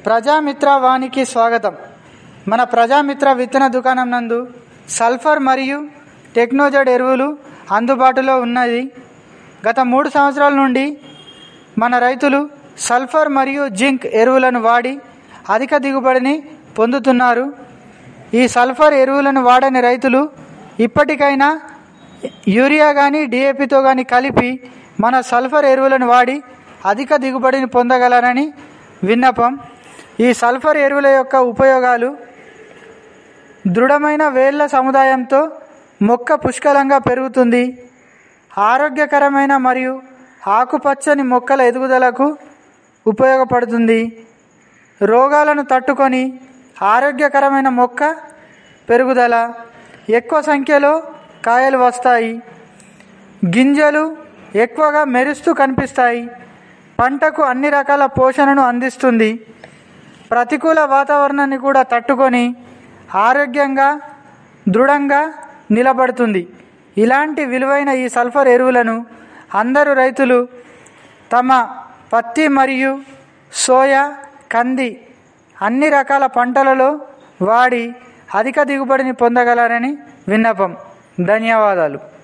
ప్రజామిత్ర వానికి స్వాగతం మన ప్రజామిత్ర విత్తన దుకాణం నందు సల్ఫర్ మరియు టెక్నోజెడ్ ఎరువులు అందుబాటులో ఉన్నది గత మూడు సంవత్సరాల నుండి మన రైతులు సల్ఫర్ మరియు జింక్ ఎరువులను వాడి అధిక దిగుబడిని పొందుతున్నారు ఈ సల్ఫర్ ఎరువులను వాడని రైతులు ఇప్పటికైనా యూరియా కానీ డిఏపితో కానీ కలిపి మన సల్ఫర్ ఎరువులను వాడి అధిక దిగుబడిని పొందగలరని విన్నపం ఈ సల్ఫర్ ఎరువుల యొక్క ఉపయోగాలు దృఢమైన వేళ్ల సముదాయంతో మొక్క పుష్కలంగా పెరుగుతుంది ఆరోగ్యకరమైన మరియు ఆకుపచ్చని మొక్కల ఎదుగుదలకు ఉపయోగపడుతుంది రోగాలను తట్టుకొని ఆరోగ్యకరమైన మొక్క పెరుగుదల ఎక్కువ సంఖ్యలో కాయలు వస్తాయి గింజలు ఎక్కువగా మెరుస్తూ కనిపిస్తాయి పంటకు అన్ని రకాల పోషణను అందిస్తుంది ప్రతికూల వాతావరణాన్ని కూడా తట్టుకొని ఆరోగ్యంగా దృఢంగా నిలబడుతుంది ఇలాంటి విలువైన ఈ సల్ఫర్ ఎరువులను అందరూ రైతులు తమ పత్తి మరియు సోయా కంది అన్ని రకాల పంటలలో వాడి అధిక దిగుబడిని పొందగలరని విన్నపం ధన్యవాదాలు